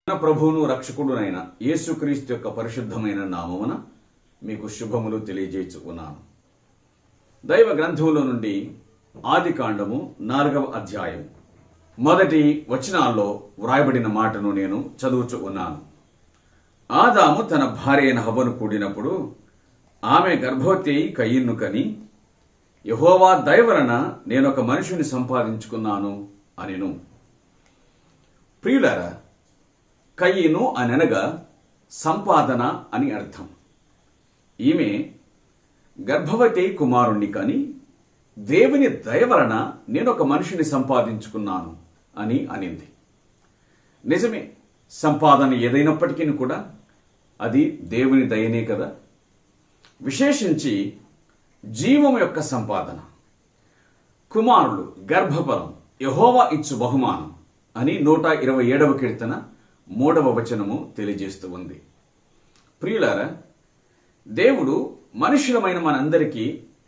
మన ప్రభువును రక్షకుడునైన యేసుక్రీస్తు యొక్క పరిశుద్ధమైన నామమున మీకు శుభములు తెలియజేయచ్చు ఉన్నాను దైవ గ్రంథములో నుండి ఆది కాండము నాలుగవ అధ్యాయం మొదటి వచనాల్లో వ్రాయబడిన మాటను నేను చదువుచు ఉన్నాను ఆదాము తన భార్య అయిన హవ్వను కూడినప్పుడు ఆమె గర్భవతి అయి కయ్యిన్ను కని యహోవా దయ వలన నేనొక మనిషిని సంపాదించుకున్నాను అనెను ప్రియులారా కయ్యను అనగా సంపాదన అని అర్థం ఈమె గర్భవతి కుమారుణ్ణి కాని దేవుని దయ వలన నేను ఒక మనిషిని సంపాదించుకున్నాను అని అనింది నిజమే సంపాదన ఏదైనప్పటికీ కూడా అది దేవుని దయనే కదా విశేషించి జీవం యొక్క సంపాదన కుమారుడు గర్భఫలం యహోవా ఇచ్చు బహుమానం అని నూట ఇరవై ఏడవ కీర్తన మూడవ వచనము తెలియజేస్తూ ఉంది ప్రియులారా దేవుడు మనుషులమైన మనందరికీ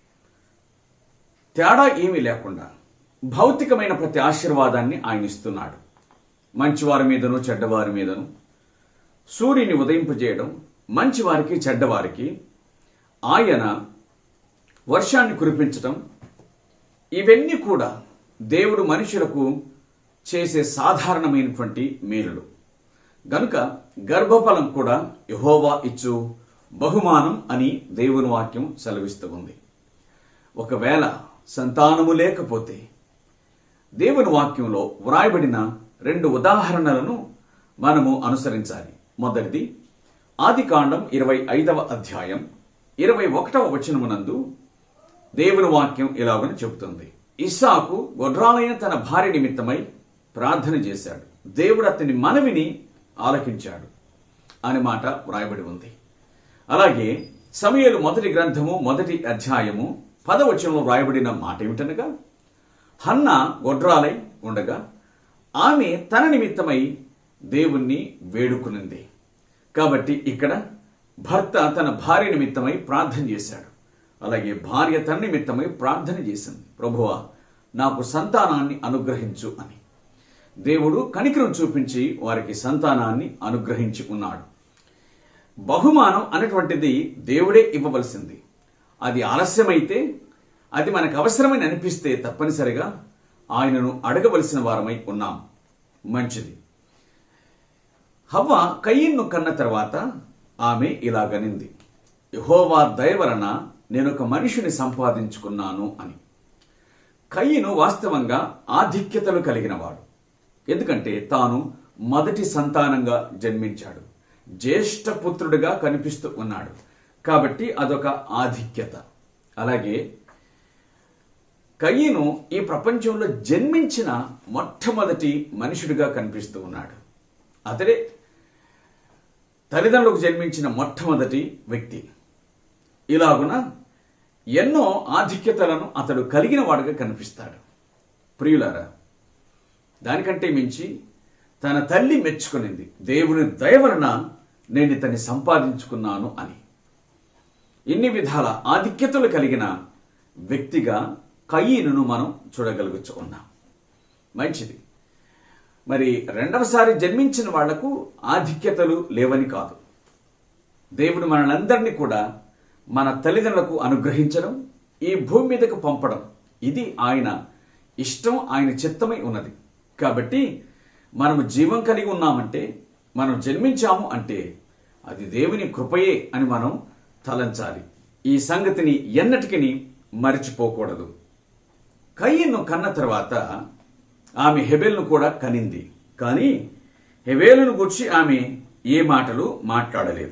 తేడా ఏమీ లేకుండా భౌతికమైన ప్రతి ఆశీర్వాదాన్ని ఆయన ఇస్తున్నాడు మంచివారి మీదను చెడ్డవారి మీదను సూర్యుని ఉదయింపజేయడం మంచివారికి చెడ్డవారికి ఆయన వర్షాన్ని కురిపించటం ఇవన్నీ కూడా దేవుడు మనుషులకు చేసే సాధారణమైనటువంటి మేలులు గనుక గర్భఫలం కూడా యహోవా ఇచ్చు బహుమానం అని దేవుని వాక్యం సెలవిస్తూ ఉంది ఒకవేళ సంతానము లేకపోతే దేవుని వాక్యంలో వ్రాయబడిన రెండు ఉదాహరణలను మనము అనుసరించాలి మొదటిది ఆది కాండం ఇరవై ఐదవ అధ్యాయం ఇరవై ఒకటవ వచనమునందు దేవుని వాక్యం ఇలాగని చెబుతుంది ఇస్సాకు గొడ్రాలైన తన భార్య నిమిత్తమై ప్రార్థన చేశాడు దేవుడు అతని మనవిని ఆలకించాడు అనే మాట వ్రాయబడి ఉంది అలాగే సమయలు మొదటి గ్రంథము మొదటి అధ్యాయము పదవచనంలో వ్రాయబడిన మాట ఏమిటనగా హన్న గొడ్రాలై ఉండగా ఆమె తన నిమిత్తమై దేవుణ్ణి వేడుకునింది కాబట్టి ఇక్కడ భర్త తన భార్య నిమిత్తమై ప్రార్థన చేశాడు అలాగే భార్య తన నిమిత్తమై ప్రార్థన చేసింది ప్రభువా నాకు సంతానాన్ని అనుగ్రహించు అని దేవుడు కనికరం చూపించి వారికి సంతానాన్ని అనుగ్రహించి ఉన్నాడు బహుమానం అనేటువంటిది దేవుడే ఇవ్వవలసింది అది ఆలస్యమైతే అది మనకు అవసరమని అనిపిస్తే తప్పనిసరిగా ఆయనను అడగవలసిన వారమై ఉన్నాం మంచిది హవ్వ కయ్యన్ను కన్న తర్వాత ఆమె ఇలాగనింది యహోవా దయ వలన నేను ఒక మనిషిని సంపాదించుకున్నాను అని కయ్యను వాస్తవంగా ఆధిక్యతలు కలిగినవాడు ఎందుకంటే తాను మొదటి సంతానంగా జన్మించాడు జ్యేష్ఠ పుత్రుడిగా కనిపిస్తూ ఉన్నాడు కాబట్టి అదొక ఆధిక్యత అలాగే కయ్యను ఈ ప్రపంచంలో జన్మించిన మొట్టమొదటి మనుషుడిగా కనిపిస్తూ ఉన్నాడు అతడే తల్లిదండ్రులకు జన్మించిన మొట్టమొదటి వ్యక్తి ఇలాగున ఎన్నో ఆధిక్యతలను అతడు కలిగిన వాడుగా కనిపిస్తాడు ప్రియులారా దానికంటే మించి తన తల్లి మెచ్చుకునింది దేవుని దయ వలన నేను ఇతన్ని సంపాదించుకున్నాను అని ఇన్ని విధాల ఆధిక్యతలు కలిగిన వ్యక్తిగా కయ్యను మనం చూడగలుగుతూ ఉన్నాం మంచిది మరి రెండవసారి జన్మించిన వాళ్లకు ఆధిక్యతలు లేవని కాదు దేవుడు మనలందరినీ కూడా మన తల్లిదండ్రులకు అనుగ్రహించడం ఈ భూమి మీదకు పంపడం ఇది ఆయన ఇష్టం ఆయన చిత్తమై ఉన్నది కాబట్టి మనము జీవం కలిగి ఉన్నామంటే మనం జన్మించాము అంటే అది దేవుని కృపయే అని మనం తలంచాలి ఈ సంగతిని ఎన్నటికీ మరిచిపోకూడదు కయ్యను కన్న తర్వాత ఆమె హెబెల్ను కూడా కనింది కానీ హెబేలును గుర్చి ఆమె ఏ మాటలు మాట్లాడలేదు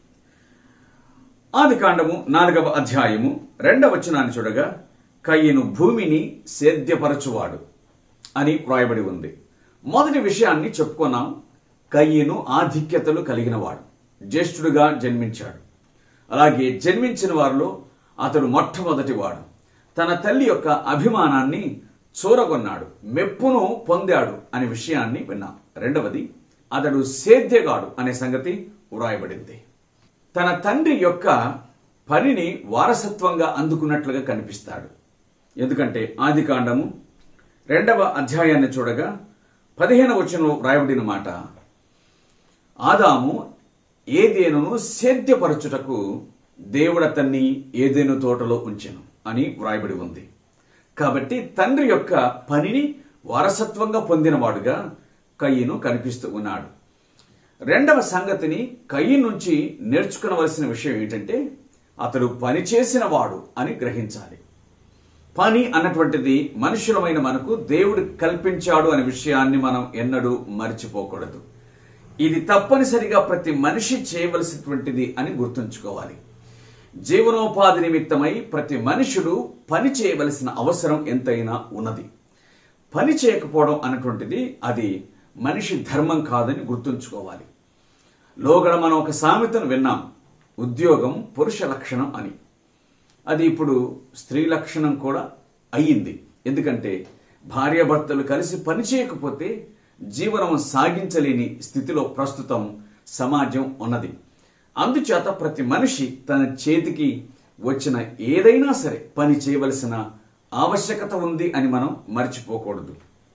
ఆది కాండము నాలుగవ అధ్యాయము రెండవ వచనాన్ని చూడగా కయ్యను భూమిని సేద్యపరచువాడు అని వ్రాయబడి ఉంది మొదటి విషయాన్ని చెప్పుకున్నాం కయ్యను ఆధిక్యతలు కలిగినవాడు జ్యేష్ఠుడుగా జన్మించాడు అలాగే జన్మించిన వారిలో అతడు మొట్టమొదటి వాడు తన తల్లి యొక్క అభిమానాన్ని చూరగొన్నాడు మెప్పును పొందాడు అనే విషయాన్ని విన్నాం రెండవది అతడు సేద్యగాడు అనే సంగతి వ్రాయబడింది తన తండ్రి యొక్క పనిని వారసత్వంగా అందుకున్నట్లుగా కనిపిస్తాడు ఎందుకంటే ఆది కాండము రెండవ అధ్యాయాన్ని చూడగా పదిహేను వచనంలో వ్రాయబడిన మాట ఆదాము ఏదేనును సేద్యపరచుటకు దేవుడు అతన్ని ఏదేను తోటలో ఉంచెను అని వ్రాయబడి ఉంది కాబట్టి తండ్రి యొక్క పనిని వారసత్వంగా పొందినవాడుగా కయ్యను కనిపిస్తూ ఉన్నాడు రెండవ సంగతిని కయ్యి నుంచి నేర్చుకునవలసిన విషయం ఏంటంటే అతడు పని చేసిన వాడు అని గ్రహించాలి పని అన్నటువంటిది మనుషులమైన మనకు దేవుడు కల్పించాడు అనే విషయాన్ని మనం ఎన్నడూ మర్చిపోకూడదు ఇది తప్పనిసరిగా ప్రతి మనిషి చేయవలసినటువంటిది అని గుర్తుంచుకోవాలి జీవనోపాధి నిమిత్తమై ప్రతి మనుషుడు పని చేయవలసిన అవసరం ఎంతైనా ఉన్నది పని చేయకపోవడం అన్నటువంటిది అది మనిషి ధర్మం కాదని గుర్తుంచుకోవాలి లోగడ మనం ఒక సామెతను విన్నాం ఉద్యోగం పురుష లక్షణం అని అది ఇప్పుడు స్త్రీ లక్షణం కూడా అయ్యింది ఎందుకంటే భార్యాభర్తలు కలిసి పని చేయకపోతే జీవనం సాగించలేని స్థితిలో ప్రస్తుతం సమాజం ఉన్నది అందుచేత ప్రతి మనిషి తన చేతికి వచ్చిన ఏదైనా సరే పని చేయవలసిన ఆవశ్యకత ఉంది అని మనం మర్చిపోకూడదు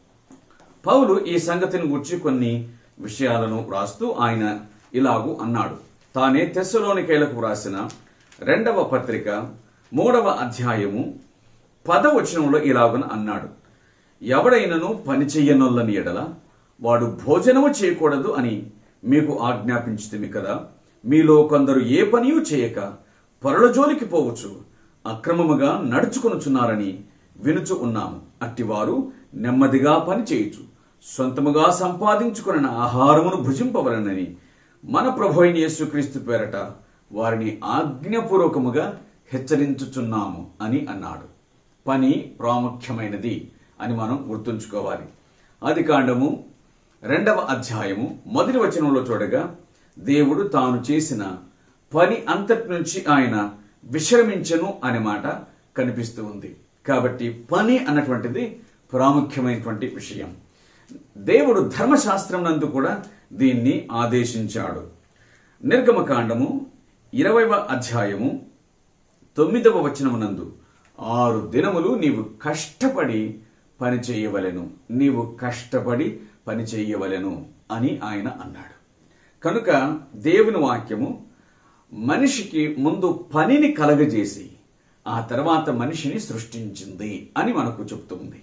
పౌలు ఈ సంగతిని గురించి కొన్ని విషయాలను వ్రాస్తూ ఆయన ఇలాగూ అన్నాడు తానే తెస్సలోనికేలకు వ్రాసిన రెండవ పత్రిక మూడవ అధ్యాయము పదవచనంలో ఇలాగున అన్నాడు ఎవడైనను పని చెయ్యనొల్లని ఎడల వాడు భోజనము చేయకూడదు అని మీకు ఆజ్ఞాపించుతుంది కదా మీలో కొందరు ఏ పనియూ చేయక పరుల జోలికి పోవచ్చు అక్రమముగా నడుచుకొనుచున్నారని వినుచు ఉన్నాము అట్టివారు నెమ్మదిగా పని చేయొచ్చు సొంతముగా సంపాదించుకున్న ఆహారమును భుజింపవలనని మన ప్రభు అయిన యేసుక్రీస్తు పేరట వారిని ఆజ్ఞపూర్వకముగా హెచ్చరించుచున్నాము అని అన్నాడు పని ప్రాముఖ్యమైనది అని మనం గుర్తుంచుకోవాలి ఆది కాండము రెండవ అధ్యాయము మొదటి వచనంలో చూడగా దేవుడు తాను చేసిన పని అంతటి నుంచి ఆయన విశ్రమించను అనే మాట కనిపిస్తూ ఉంది కాబట్టి పని అన్నటువంటిది ప్రాముఖ్యమైనటువంటి విషయం దేవుడు ధర్మశాస్త్రం నందు కూడా దీన్ని ఆదేశించాడు నిర్గమకాండము ఇరవైవ అధ్యాయము తొమ్మిదవ వచనమునందు ఆరు దినములు నీవు కష్టపడి పని చేయవలెను నీవు కష్టపడి పని చేయవలెను అని ఆయన అన్నాడు కనుక దేవుని వాక్యము మనిషికి ముందు పనిని కలగజేసి ఆ తర్వాత మనిషిని సృష్టించింది అని మనకు చెప్తుంది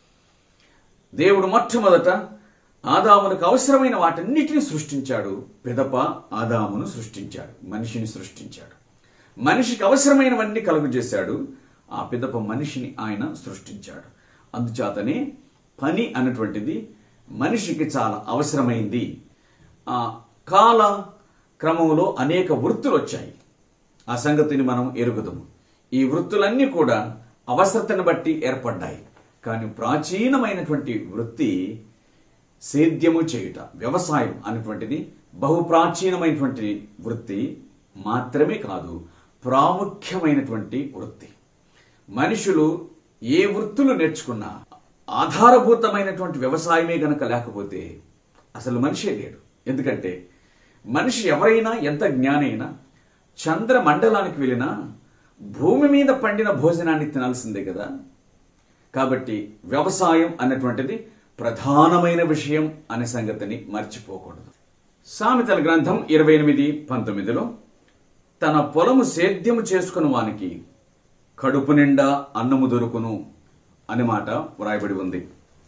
దేవుడు మొట్టమొదట ఆదామునకు అవసరమైన వాటన్నిటిని సృష్టించాడు పిదప ఆదామును సృష్టించాడు మనిషిని సృష్టించాడు మనిషికి అవసరమైనవన్నీ కలుగు చేశాడు ఆ పిదప మనిషిని ఆయన సృష్టించాడు అందుచేతనే పని అన్నటువంటిది మనిషికి చాలా అవసరమైంది ఆ కాల క్రమంలో అనేక వృత్తులు వచ్చాయి ఆ సంగతిని మనం ఎరుగుదాము ఈ వృత్తులన్నీ కూడా అవసరతను బట్టి ఏర్పడ్డాయి కానీ ప్రాచీనమైనటువంటి వృత్తి సేద్యము చేయుట వ్యవసాయం అనేటువంటిది బహు ప్రాచీనమైనటువంటి వృత్తి మాత్రమే కాదు ప్రాముఖ్యమైనటువంటి వృత్తి మనుషులు ఏ వృత్తులు నేర్చుకున్నా ఆధారభూతమైనటువంటి వ్యవసాయమే గనక లేకపోతే అసలు మనిషే లేడు ఎందుకంటే మనిషి ఎవరైనా ఎంత జ్ఞానైనా చంద్ర మండలానికి వెళ్ళినా భూమి మీద పండిన భోజనాన్ని తినాల్సిందే కదా కాబట్టి వ్యవసాయం అన్నటువంటిది ప్రధానమైన విషయం అనే సంగతిని మర్చిపోకూడదు సామెతల గ్రంథం ఇరవై ఎనిమిది పంతొమ్మిదిలో తన పొలము సేద్యము చేసుకుని వానికి కడుపు నిండా అన్నము దొరుకును అనే మాట వ్రాయబడి ఉంది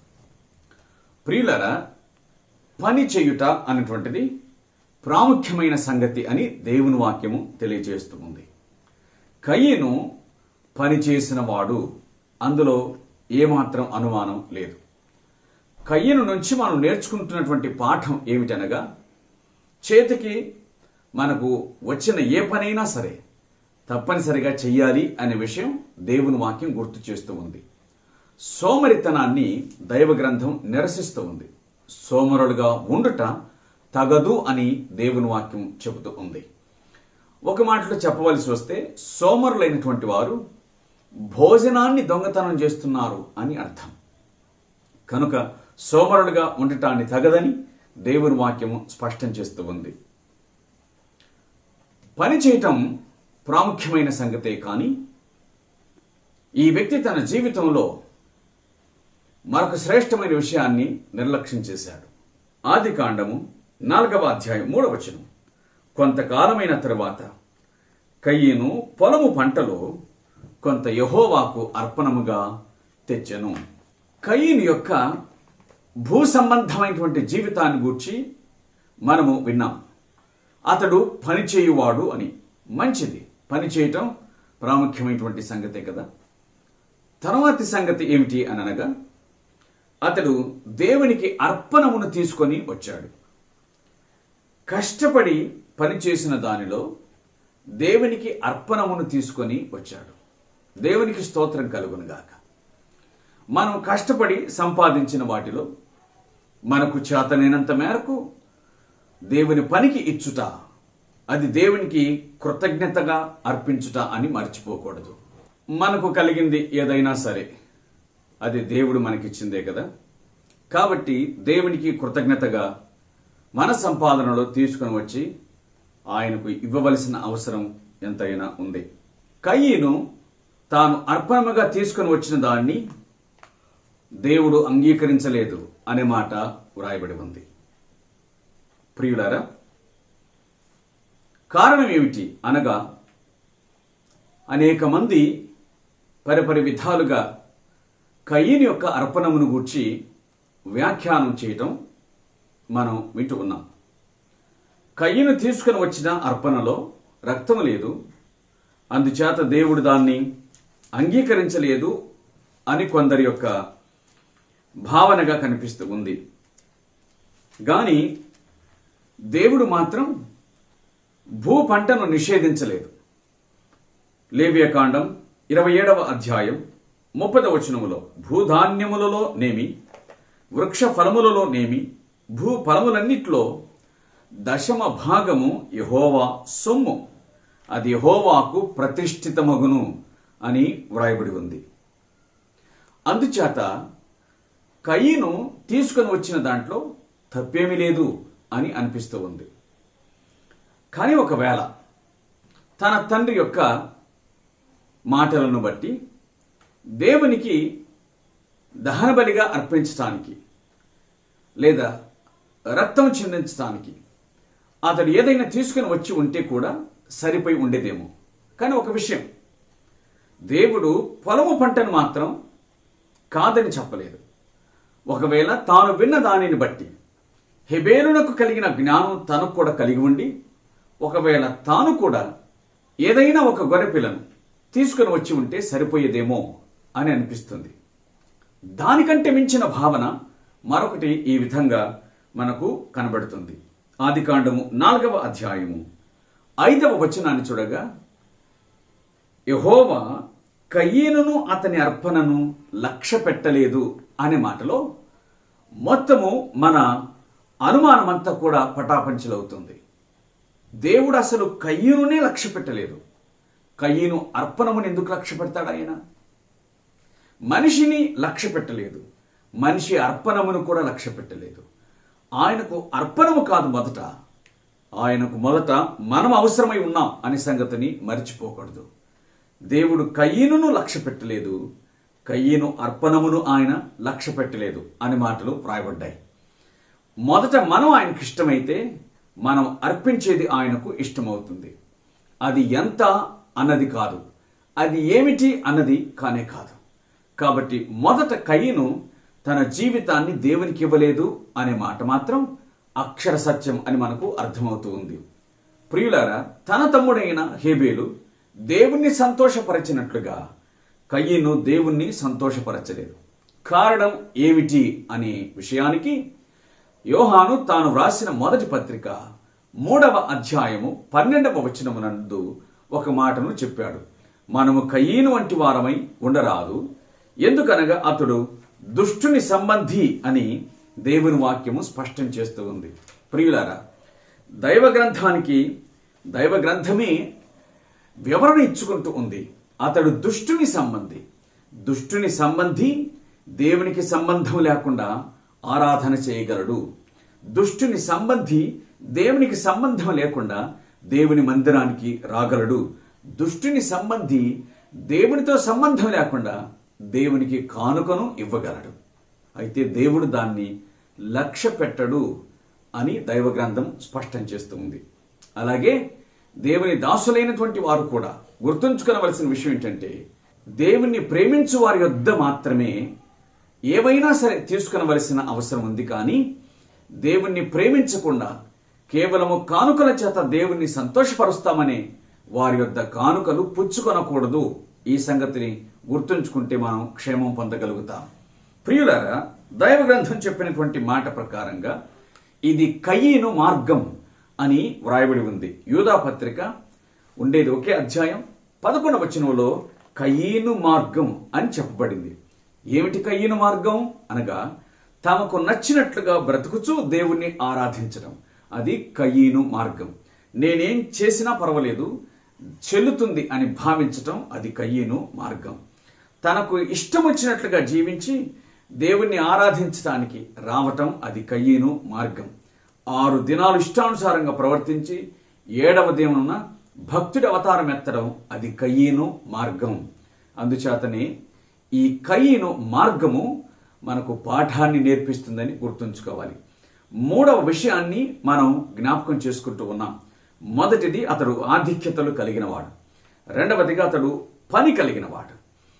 ప్రియులరా పని చేయుట అనేటువంటిది ప్రాముఖ్యమైన సంగతి అని దేవుని వాక్యము తెలియజేస్తూ ఉంది కయ్యను పని చేసిన వాడు అందులో ఏమాత్రం అనుమానం లేదు కయ్యను నుంచి మనం నేర్చుకుంటున్నటువంటి పాఠం ఏమిటనగా చేతికి మనకు వచ్చిన ఏ పనైనా సరే తప్పనిసరిగా చెయ్యాలి అనే విషయం దేవుని వాక్యం గుర్తు చేస్తూ ఉంది సోమరితనాన్ని దైవ గ్రంథం నిరసిస్తూ ఉంది సోమరులుగా ఉండుట తగదు అని దేవుని వాక్యం చెబుతూ ఉంది ఒక మాటలో చెప్పవలసి వస్తే సోమరులైనటువంటి వారు భోజనాన్ని దొంగతనం చేస్తున్నారు అని అర్థం కనుక సోమరులుగా ఉండటాన్ని తగదని దేవుని వాక్యము స్పష్టం చేస్తూ ఉంది పని చేయటం ప్రాముఖ్యమైన సంగతే కానీ ఈ వ్యక్తి తన జీవితంలో మరొక శ్రేష్టమైన విషయాన్ని నిర్లక్ష్యం చేశాడు ఆది కాండము నాలుగవ అధ్యాయం మూడవ వచనం కొంతకాలమైన తరువాత కయ్యను పొలము పంటలో కొంత యహోవాకు అర్పణముగా తెచ్చెను కయ్యను యొక్క భూ సంబంధమైనటువంటి జీవితాన్ని గూర్చి మనము విన్నాం అతడు పనిచేయువాడు అని మంచిది పని చేయటం ప్రాముఖ్యమైనటువంటి సంగతే కదా తర్వాతి సంగతి ఏమిటి అని అనగా అతడు దేవునికి అర్పణమును తీసుకొని వచ్చాడు కష్టపడి పనిచేసిన దానిలో దేవునికి అర్పణమును తీసుకొని వచ్చాడు దేవునికి స్తోత్రం కలుగునుగాక మనం కష్టపడి సంపాదించిన వాటిలో మనకు చేతనైనంత మేరకు దేవుని పనికి ఇచ్చుట అది దేవునికి కృతజ్ఞతగా అర్పించుట అని మర్చిపోకూడదు మనకు కలిగింది ఏదైనా సరే అది దేవుడు మనకిచ్చిందే కదా కాబట్టి దేవునికి కృతజ్ఞతగా మన సంపాదనలో తీసుకొని వచ్చి ఆయనకు ఇవ్వవలసిన అవసరం ఎంతైనా ఉంది కయ్యను తాను అర్పణముగా తీసుకొని వచ్చిన దాన్ని దేవుడు అంగీకరించలేదు అనే మాట వ్రాయబడి ఉంది ప్రియులారా కారణం ఏమిటి అనగా అనేక మంది పరిపరి విధాలుగా కయ్యని యొక్క అర్పణమును గూర్చి వ్యాఖ్యానం చేయటం మనం వింటూ ఉన్నాం కయ్యను తీసుకుని వచ్చిన అర్పణలో రక్తం లేదు అందుచేత దేవుడు దాన్ని అంగీకరించలేదు అని కొందరి యొక్క భావనగా కనిపిస్తూ ఉంది కానీ దేవుడు మాత్రం భూ పంటను నిషేధించలేదు లేవియకాండం ఇరవై ఏడవ అధ్యాయం ముప్పదవ వచనములో భూధాన్యములలో నేమి వృక్ష ఫలములలో నేమి భూ ఫలములన్నిట్లో దశమ భాగము యహోవా సొమ్ము అది యహోవాకు ప్రతిష్ఠితమగును అని వ్రాయబడి ఉంది అందుచేత కయ్యను తీసుకొని వచ్చిన దాంట్లో తప్పేమీ లేదు అని అనిపిస్తూ ఉంది కానీ ఒకవేళ తన తండ్రి యొక్క మాటలను బట్టి దేవునికి దహనబలిగా అర్పించటానికి లేదా రక్తం చిందించటానికి అతడు ఏదైనా తీసుకుని వచ్చి ఉంటే కూడా సరిపోయి ఉండేదేమో కానీ ఒక విషయం దేవుడు పొలము పంటను మాత్రం కాదని చెప్పలేదు ఒకవేళ తాను విన్న దానిని బట్టి హెబేలునకు కలిగిన జ్ఞానం తనకు కూడా కలిగి ఉండి ఒకవేళ తాను కూడా ఏదైనా ఒక గొర్రెపిల్లను తీసుకుని వచ్చి ఉంటే సరిపోయేదేమో అని అనిపిస్తుంది దానికంటే మించిన భావన మరొకటి ఈ విధంగా మనకు కనబడుతుంది ఆదికాండము నాలుగవ అధ్యాయము ఐదవ వచనాన్ని చూడగా యహోవా కయ్యేనును అతని అర్పణను లక్ష్య పెట్టలేదు అనే మాటలో మొత్తము మన అనుమానమంతా కూడా పటాపంచలవుతుంది దేవుడు అసలు కయ్యనునే లక్ష్య పెట్టలేదు కయ్యను అర్పణమును ఎందుకు లక్ష్య పెడతాడు ఆయన మనిషిని లక్ష్య పెట్టలేదు మనిషి అర్పణమును కూడా లక్ష్య పెట్టలేదు ఆయనకు అర్పణము కాదు మొదట ఆయనకు మొదట మనం అవసరమై ఉన్నాం అనే సంగతిని మర్చిపోకూడదు దేవుడు కయ్యనును లక్ష్య పెట్టలేదు కయ్యను అర్పణమును ఆయన లక్ష్య పెట్టలేదు అని మాటలు వ్రాయబడ్డాయి మొదట మనం ఆయనకు ఇష్టమైతే మనం అర్పించేది ఆయనకు ఇష్టమవుతుంది అది ఎంత అన్నది కాదు అది ఏమిటి అన్నది కానే కాదు కాబట్టి మొదట కయ్యను తన జీవితాన్ని దేవునికి ఇవ్వలేదు అనే మాట మాత్రం అక్షర సత్యం అని మనకు అర్థమవుతూ ఉంది ప్రియులారా తన తమ్ముడైన హేబేలు దేవుణ్ణి సంతోషపరచినట్లుగా కయ్యను దేవుణ్ణి సంతోషపరచలేదు కారణం ఏమిటి అనే విషయానికి యోహాను తాను వ్రాసిన మొదటి పత్రిక మూడవ అధ్యాయము పన్నెండవ వచనమునందు ఒక మాటను చెప్పాడు మనము కయ్యను వంటి వారమై ఉండరాదు ఎందుకనగా అతడు దుష్టుని సంబంధి అని దేవుని వాక్యము స్పష్టం చేస్తూ ఉంది ప్రియులారా దైవ గ్రంథానికి దైవ గ్రంథమే వివరణ ఇచ్చుకుంటూ ఉంది అతడు దుష్టుని సంబంధి దుష్టుని సంబంధి దేవునికి సంబంధం లేకుండా ఆరాధన చేయగలడు దుష్టుని సంబంధి దేవునికి సంబంధం లేకుండా దేవుని మందిరానికి రాగలడు దుష్టుని సంబంధి దేవునితో సంబంధం లేకుండా దేవునికి కానుకను ఇవ్వగలడు అయితే దేవుడు దాన్ని లక్ష్య పెట్టడు అని దైవ గ్రంథం స్పష్టం చేస్తుంది అలాగే దేవుని దాసులైనటువంటి వారు కూడా గుర్తుంచుకోవలసిన విషయం ఏంటంటే దేవుణ్ణి ప్రేమించు వారి యొద్ద మాత్రమే ఏవైనా సరే తీసుకునవలసిన అవసరం ఉంది కానీ దేవుణ్ణి ప్రేమించకుండా కేవలము కానుకల చేత దేవుణ్ణి సంతోషపరుస్తామనే వారి యొద్ద కానుకలు పుచ్చుకొనకూడదు ఈ సంగతిని గుర్తుంచుకుంటే మనం క్షేమం పొందగలుగుతాం ప్రియులారా దైవ గ్రంథం చెప్పినటువంటి మాట ప్రకారంగా ఇది కయ్యను మార్గం అని వ్రాయబడి ఉంది యూదా పత్రిక ఉండేది ఒకే అధ్యాయం పదకొండవ వచనంలో కయ్యను మార్గం అని చెప్పబడింది ఏమిటి కయ్యను మార్గం అనగా తమకు నచ్చినట్లుగా బ్రతుకుచూ దేవుణ్ణి ఆరాధించడం అది కయ్యను మార్గం నేనేం చేసినా పర్వాలేదు చెల్లుతుంది అని భావించటం అది కయ్యను మార్గం తనకు ఇష్టం వచ్చినట్లుగా జీవించి దేవుణ్ణి ఆరాధించడానికి రావటం అది కయ్యను మార్గం ఆరు దినాలు ఇష్టానుసారంగా ప్రవర్తించి ఏడవ దేవునున్న భక్తుడి అవతారం ఎత్తడం అది కయ్యను మార్గం అందుచేతనే ఈ కయ్యను మార్గము మనకు పాఠాన్ని నేర్పిస్తుందని గుర్తుంచుకోవాలి మూడవ విషయాన్ని మనం జ్ఞాపకం చేసుకుంటూ ఉన్నాం మొదటిది అతడు ఆధిక్యతలు కలిగినవాడు రెండవదిగా అతడు పని కలిగినవాడు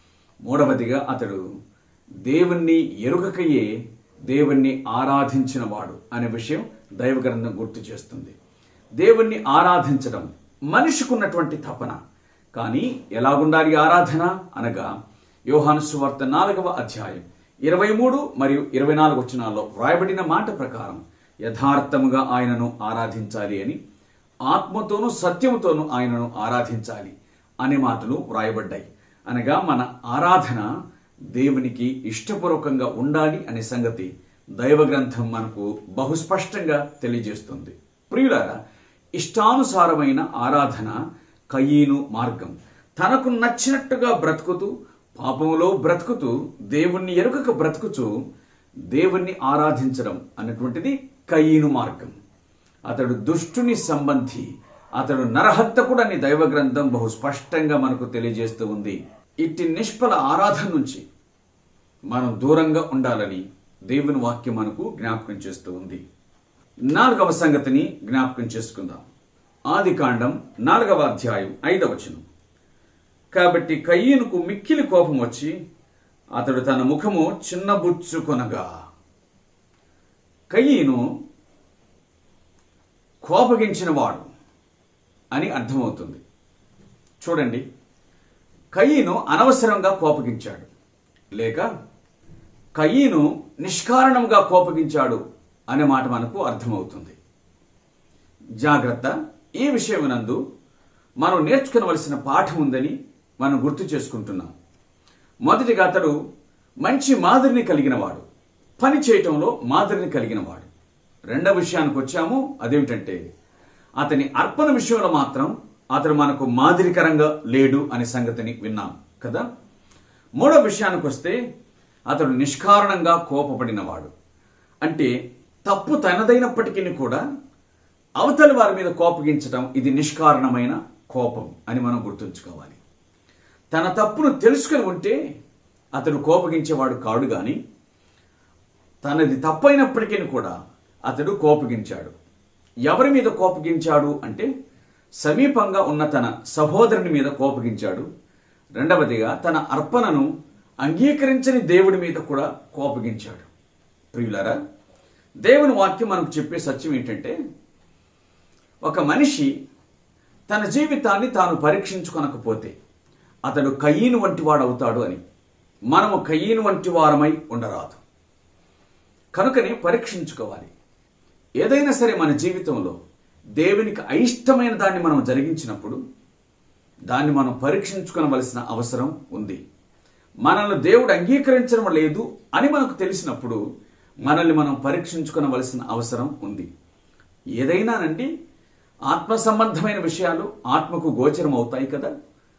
మూడవదిగా అతడు దేవుణ్ణి ఎరుగకయే దేవుణ్ణి ఆరాధించినవాడు అనే విషయం దైవ గ్రంథం గుర్తు చేస్తుంది దేవుణ్ణి ఆరాధించడం మనిషికున్నటువంటి తపన కానీ ఎలాగుండాలి ఆరాధన అనగా యోహాను సువార్త నాలుగవ అధ్యాయం ఇరవై మూడు మరియు ఇరవై నాలుగు వచనాల్లో వ్రాయబడిన మాట ప్రకారం యథార్థముగా ఆయనను ఆరాధించాలి అని ఆత్మతోనూ సత్యముతోనూ ఆయనను ఆరాధించాలి అనే మాటలు వ్రాయబడ్డాయి అనగా మన ఆరాధన దేవునికి ఇష్టపూర్వకంగా ఉండాలి అనే సంగతి దైవ గ్రంథం మనకు బహుస్పష్టంగా తెలియజేస్తుంది ప్రియులారా ఇష్టానుసారమైన ఆరాధన కయ్యను మార్గం తనకు నచ్చినట్టుగా బ్రతుకుతూ పాపములో బ్రతుకుతూ దేవుణ్ణి ఎరుకక బ్రతుకుతూ దేవుణ్ణి ఆరాధించడం అన్నటువంటిది కయ్యను మార్గం అతడు దుష్టుని సంబంధి అతడు నరహంతకుడని దైవ గ్రంథం బహు స్పష్టంగా మనకు తెలియజేస్తూ ఉంది ఇట్టి నిష్ఫల ఆరాధన నుంచి మనం దూరంగా ఉండాలని దేవుని వాక్యం మనకు జ్ఞాపకం చేస్తూ ఉంది నాలుగవ సంగతిని జ్ఞాపకం చేసుకుందాం ఆది కాండం నాలుగవ అధ్యాయం ఐదవ వచనం కాబట్టి కయ్యనుకు మిక్కిలి కోపం వచ్చి అతడు తన ముఖము చిన్నబుచ్చుకొనగా కయ్యను కోపగించినవాడు అని అర్థమవుతుంది చూడండి కయ్యను అనవసరంగా కోపగించాడు లేక కయ్యను నిష్కారణంగా కోపగించాడు అనే మాట మనకు అర్థమవుతుంది జాగ్రత్త ఈ విషయమునందు మనం నేర్చుకునవలసిన పాఠం ఉందని మనం గుర్తు చేసుకుంటున్నాం మొదటిగా అతడు మంచి మాదిరిని కలిగినవాడు పని చేయటంలో మాదిరిని కలిగినవాడు రెండవ విషయానికి వచ్చాము అదేమిటంటే అతని అర్పణ విషయంలో మాత్రం అతడు మనకు మాదిరికరంగా లేడు అనే సంగతిని విన్నాం కదా మూడవ విషయానికి వస్తే అతడు నిష్కారణంగా కోపపడినవాడు అంటే తప్పు తనదైనప్పటికీ కూడా అవతలి వారి మీద కోపగించడం ఇది నిష్కారణమైన కోపం అని మనం గుర్తుంచుకోవాలి తన తప్పును తెలుసుకుని ఉంటే అతడు కోపగించేవాడు కాడు గాని తనది తప్పైనప్పటికీ కూడా అతడు కోపగించాడు ఎవరి మీద కోపగించాడు అంటే సమీపంగా ఉన్న తన సహోదరుని మీద కోపగించాడు రెండవదిగా తన అర్పణను అంగీకరించని దేవుడి మీద కూడా కోపగించాడు ప్రియులారా దేవుని వాక్యం మనకు చెప్పే సత్యం ఏంటంటే ఒక మనిషి తన జీవితాన్ని తాను పరీక్షించుకొనకపోతే అతడు కయ్యను వంటి వాడవుతాడు అని మనము కయ్యను వంటి వారమై ఉండరాదు కనుకనే పరీక్షించుకోవాలి ఏదైనా సరే మన జీవితంలో దేవునికి అయిష్టమైన దాన్ని మనం జరిగించినప్పుడు దాన్ని మనం పరీక్షించుకోవలసిన అవసరం ఉంది మనల్ని దేవుడు అంగీకరించడం లేదు అని మనకు తెలిసినప్పుడు మనల్ని మనం పరీక్షించుకోవలసిన అవసరం ఉంది ఏదైనానండి ఆత్మ సంబంధమైన విషయాలు ఆత్మకు గోచరం అవుతాయి కదా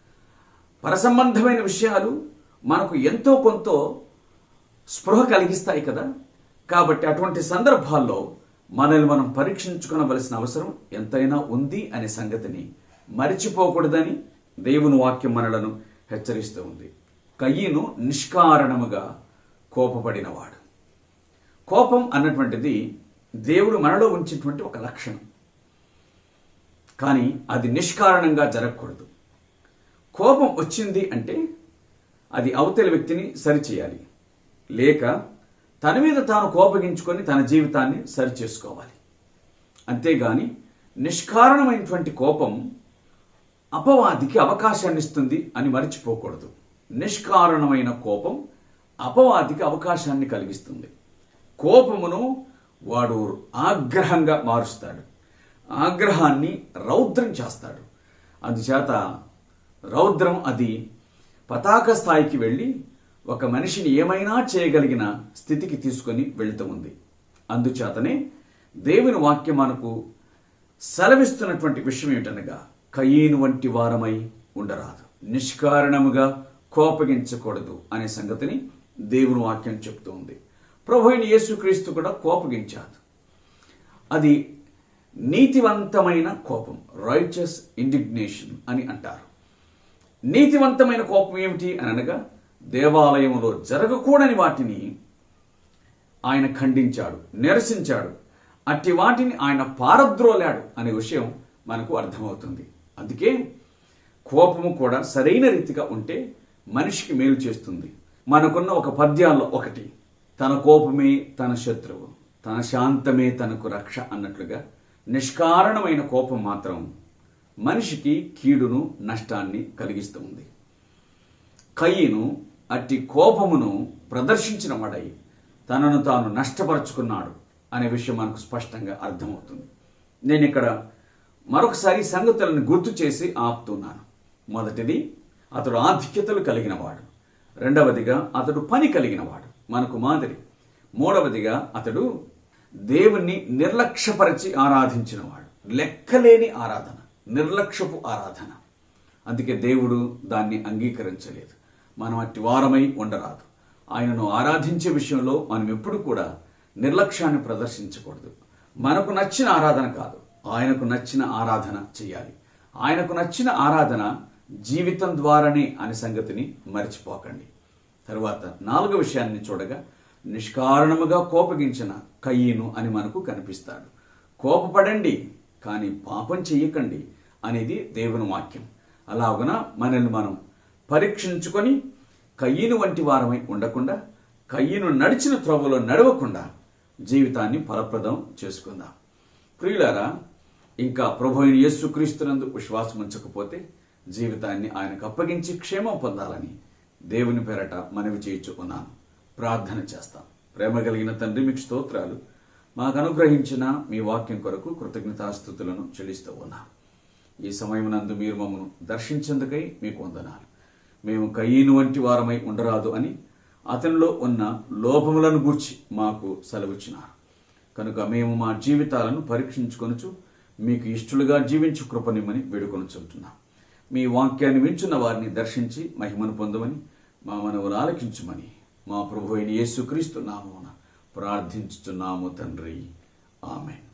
పరసంబంధమైన విషయాలు మనకు ఎంతో కొంత స్పృహ కలిగిస్తాయి కదా కాబట్టి అటువంటి సందర్భాల్లో మనల్ని మనం పరీక్షించుకోవలసిన అవసరం ఎంతైనా ఉంది అనే సంగతిని మరిచిపోకూడదని దేవుని వాక్యం మనలను హెచ్చరిస్తూ ఉంది కయ్యను నిష్కారణముగా కోపపడినవాడు కోపం అన్నటువంటిది దేవుడు మనలో ఉంచినటువంటి ఒక లక్షణం కానీ అది నిష్కారణంగా జరగకూడదు కోపం వచ్చింది అంటే అది అవతలి వ్యక్తిని సరిచేయాలి లేక తన మీద తాను కోపగించుకొని తన జీవితాన్ని సరిచేసుకోవాలి అంతేగాని నిష్కారణమైనటువంటి కోపం అపవాదికి అవకాశాన్ని ఇస్తుంది అని మర్చిపోకూడదు నిష్కారణమైన కోపం అపవాదికి అవకాశాన్ని కలిగిస్తుంది కోపమును వాడు ఆగ్రహంగా మారుస్తాడు ఆగ్రహాన్ని రౌద్రం చేస్తాడు అందుచేత రౌద్రం అది పతాక స్థాయికి వెళ్ళి ఒక మనిషిని ఏమైనా చేయగలిగిన స్థితికి తీసుకొని వెళుతూ ఉంది అందుచేతనే దేవుని వాక్యం మనకు సెలవిస్తున్నటువంటి విషయం ఏమిటనగా కయ్యేను వంటి వారమై ఉండరాదు నిష్కారణముగా కోపగించకూడదు అనే సంగతిని దేవుని వాక్యం చెప్తూ ఉంది ప్రభు అయిన యేసుక్రీస్తు కూడా కోపగించాడు అది నీతివంతమైన కోపం రైచస్ ఇండిగ్నేషన్ అని అంటారు నీతివంతమైన కోపం ఏమిటి అని అనగా దేవాలయంలో జరగకూడని వాటిని ఆయన ఖండించాడు నిరసించాడు అట్టి వాటిని ఆయన పారద్రోలాడు అనే విషయం మనకు అర్థమవుతుంది అందుకే కోపము కూడా సరైన రీతిగా ఉంటే మనిషికి మేలు చేస్తుంది మనకున్న ఒక పద్యాల్లో ఒకటి తన కోపమే తన శత్రువు తన శాంతమే తనకు రక్ష అన్నట్లుగా నిష్కారణమైన కోపం మాత్రం మనిషికి కీడును నష్టాన్ని కలిగిస్తుంది కయ్యను అట్టి కోపమును ప్రదర్శించిన వాడై తనను తాను నష్టపరుచుకున్నాడు అనే విషయం మనకు స్పష్టంగా అర్థమవుతుంది నేను ఇక్కడ మరొకసారి సంగతులను గుర్తు చేసి ఆపుతున్నాను మొదటిది అతడు ఆధిక్యతలు కలిగినవాడు రెండవదిగా అతడు పని కలిగినవాడు మనకు మాదిరి మూడవదిగా అతడు దేవుణ్ణి నిర్లక్ష్యపరిచి ఆరాధించినవాడు లెక్కలేని ఆరాధన నిర్లక్ష్యపు ఆరాధన అందుకే దేవుడు దాన్ని అంగీకరించలేదు మనం అట్టి వారమై ఉండరాదు ఆయనను ఆరాధించే విషయంలో మనం ఎప్పుడు కూడా నిర్లక్ష్యాన్ని ప్రదర్శించకూడదు మనకు నచ్చిన ఆరాధన కాదు ఆయనకు నచ్చిన ఆరాధన చేయాలి ఆయనకు నచ్చిన ఆరాధన జీవితం ద్వారానే అనే సంగతిని మర్చిపోకండి తరువాత నాలుగో విషయాన్ని చూడగా నిష్కారణముగా కోపగించిన కయ్యను అని మనకు కనిపిస్తాడు కోపపడండి కానీ పాపం చెయ్యకండి అనేది దేవుని వాక్యం అలాగున మనల్ని మనం పరీక్షించుకొని కయ్యను వంటి వారమై ఉండకుండా కయ్యను నడిచిన త్రోవలో నడవకుండా జీవితాన్ని ఫలప్రదం చేసుకుందాం ప్రియులారా ఇంకా ప్రభు అయిన యేసుక్రీస్తునందు విశ్వాసం ఉంచకపోతే జీవితాన్ని ఆయనకు అప్పగించి క్షేమం పొందాలని దేవుని పేరట మనవి చేయించు ఉన్నాను ప్రార్థన చేస్తాం ప్రేమ కలిగిన తండ్రి మీకు స్తోత్రాలు మాకు అనుగ్రహించిన మీ వాక్యం కొరకు కృతజ్ఞతాస్థుతులను చెల్లిస్తూ ఉన్నాం ఈ సమయమునందు మీరు మమ్మను దర్శించేందుకై మీకు వందనాలు మేము కయ్యను వంటి వారమై ఉండరాదు అని అతనిలో ఉన్న లోపములను గూర్చి మాకు సెలవిచ్చినారు కనుక మేము మా జీవితాలను పరీక్షించుకొనుచు మీకు ఇష్టలుగా జీవించు కృపనిమ్మని వేడుకొనుచుంటున్నాం మీ వాక్యాన్ని వించున్న వారిని దర్శించి మహిమను పొందమని మా మనవులు ఆలకించమని మా ప్రభు అయిన యేసుక్రీస్తు నామమున ప్రార్థించుచున్నాము తండ్రి ఆమెన్